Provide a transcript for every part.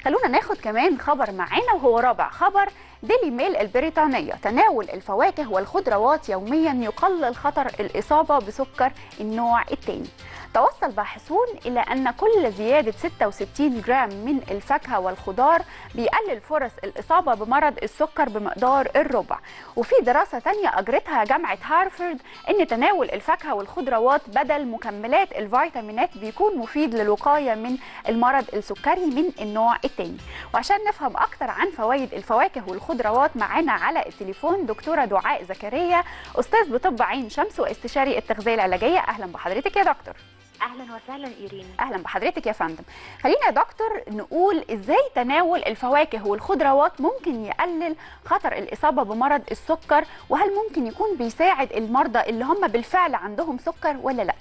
خلونا ناخد كمان خبر معانا وهو رابع خبر ديلي ميل البريطانية تناول الفواكه والخضروات يوميا يقلل خطر الإصابة بسكر النوع الثاني توصل باحثون إلى أن كل زيادة 66 جرام من الفاكهة والخضار بيقلل فرص الإصابة بمرض السكر بمقدار الربع وفي دراسة تانية أجرتها جامعة هارفارد أن تناول الفاكهة والخضروات بدل مكملات الفيتامينات بيكون مفيد للوقاية من المرض السكري من النوع الثاني وعشان نفهم أكتر عن فوائد الفواكه والخضروات معانا على التليفون دكتورة دعاء زكريا أستاذ بطب عين شمس واستشاري التغذية العلاجية أهلا بحضرتك يا دكتور اهلا وسهلا ايرين اهلا بحضرتك يا فندم خلينا يا دكتور نقول ازاي تناول الفواكه والخضروات ممكن يقلل خطر الاصابه بمرض السكر وهل ممكن يكون بيساعد المرضى اللي هم بالفعل عندهم سكر ولا لا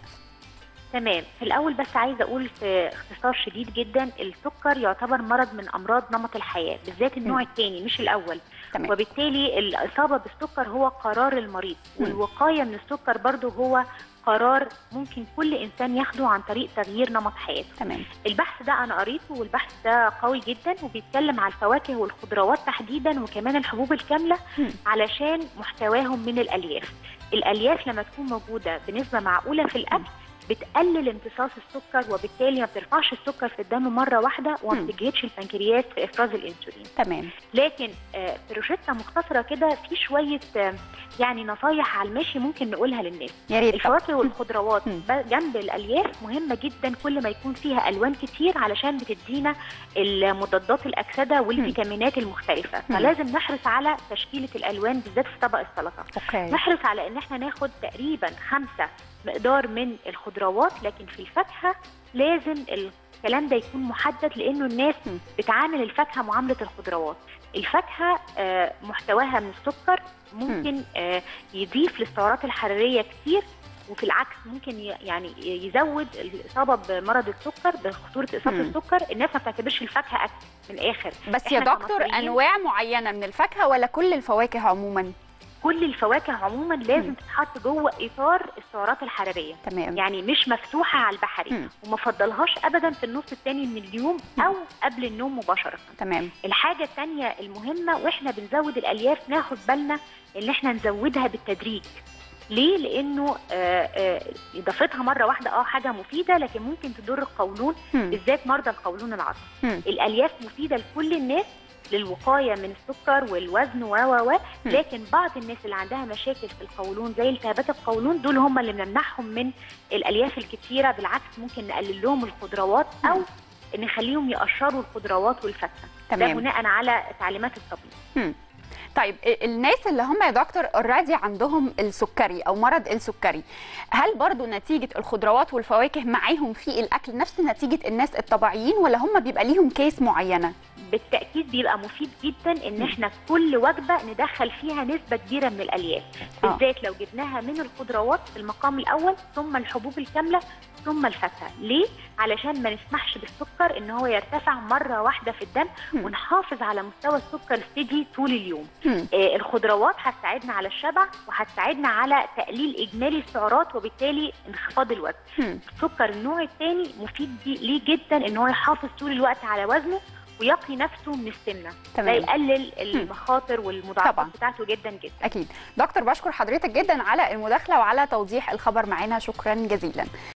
تمام في الاول بس عايزه اقول في اختصار شديد جدا السكر يعتبر مرض من امراض نمط الحياه بالذات النوع الثاني مش الاول تمام. وبالتالي الاصابه بالسكر هو قرار المريض مم. والوقايه من السكر برضو هو قرار ممكن كل انسان ياخده عن طريق تغيير نمط حياته تمام البحث ده انا قريته والبحث ده قوي جدا وبيتكلم على الفواكه والخضروات تحديدا وكمان الحبوب الكامله مم. علشان محتواهم من الالياف الالياف لما تكون موجوده بنسبه معقوله في الاكل بتقلل امتصاص السكر وبالتالي ما بترفعش السكر في الدم مره واحده وما مم. بتجهدش البنكرياس في افراز الانسولين تمام لكن آه، في روشته مختصره كده في شويه آه، يعني نصايح على المشي ممكن نقولها للناس يا ريت طبعاً. الفواكه والخضروات مم. ب- جنب الالياف مهمه جدا كل ما يكون فيها الوان كتير علشان بتدينا المضادات الاكسده والفيتامينات المختلفه مم. فلازم نحرص على تشكيله الالوان بالذات في طبق السلطه اوكي نحرص على ان احنا ناخد تقريبا خمسة مقدار من الخضروات لكن في الفاكهه لازم الكلام ده يكون محدد لانه الناس مم. بتعامل الفاكهه معامله الخضروات الفاكهه آه، محتواها من السكر ممكن آه، يضيف للسعرات الحراريه كتير وفي العكس ممكن ي- يعني يزود الاصابه بمرض السكر بخطوره اصابه مم. السكر الناس ما بتعتبرش الفاكهه اكل من الاخر بس يا إحنا دكتور كمصريين انواع معينه من الفاكهه ولا كل الفواكه عموما كل الفواكه عموما لازم مم. تتحط جوه اطار السعرات الحراريه تمام يعني مش مفتوحه على البحري مم. وما فضلهاش ابدا في النص الثاني من اليوم او قبل النوم مباشره تمام الحاجه الثانيه المهمه واحنا بنزود الالياف ناخد بالنا ان احنا نزودها بالتدريج ليه لانه آه، آه، اضافتها مره واحده اه حاجه مفيده لكن ممكن تضر القولون مم. بالذات مرضى القولون العصبي مم. الالياف مفيده لكل الناس للوقايه من السكر والوزن و و و مم. لكن بعض الناس اللي عندها مشاكل في القولون زي التهابات القولون دول هم اللي بنمنعهم من الالياف الكتيره بالعكس ممكن نقلل لهم الخضروات او نخليهم يقشروا الخضروات والفاكهه ده تمام بناء على تعليمات الطبيب مم. طيب ال- الناس اللي هم يا دكتور اوريدي عندهم السكري او مرض السكري هل برضو نتيجه الخضروات والفواكه معاهم في الاكل نفس نتيجه الناس الطبيعيين ولا هم بيبقى ليهم كيس معينه بالتاكيد بيبقى مفيد جدا ان مم. احنا كل وجبه ندخل فيها نسبه كبيره من الالياف آه. بالذات لو جبناها من الخضروات في المقام الاول ثم الحبوب الكامله ثم الفاكهه ليه علشان ما نسمحش بالسكر ان هو يرتفع مره واحده في الدم مم. ونحافظ على مستوى السكر الثدي طول اليوم مم. آه، الخضروات هتساعدنا على الشبع وهتساعدنا على تقليل اجمالي السعرات وبالتالي انخفاض الوزن مم. السكر النوع الثاني مفيد دي- ليه جدا ان هو يحافظ طول الوقت على وزنه ويقي نفسه من السمنه ده تمام يقلل المخاطر والمضاعفات طبعاً. بتاعته جدا جدا اكيد دكتور بشكر حضرتك جدا على المداخله وعلى توضيح الخبر معانا شكرا جزيلا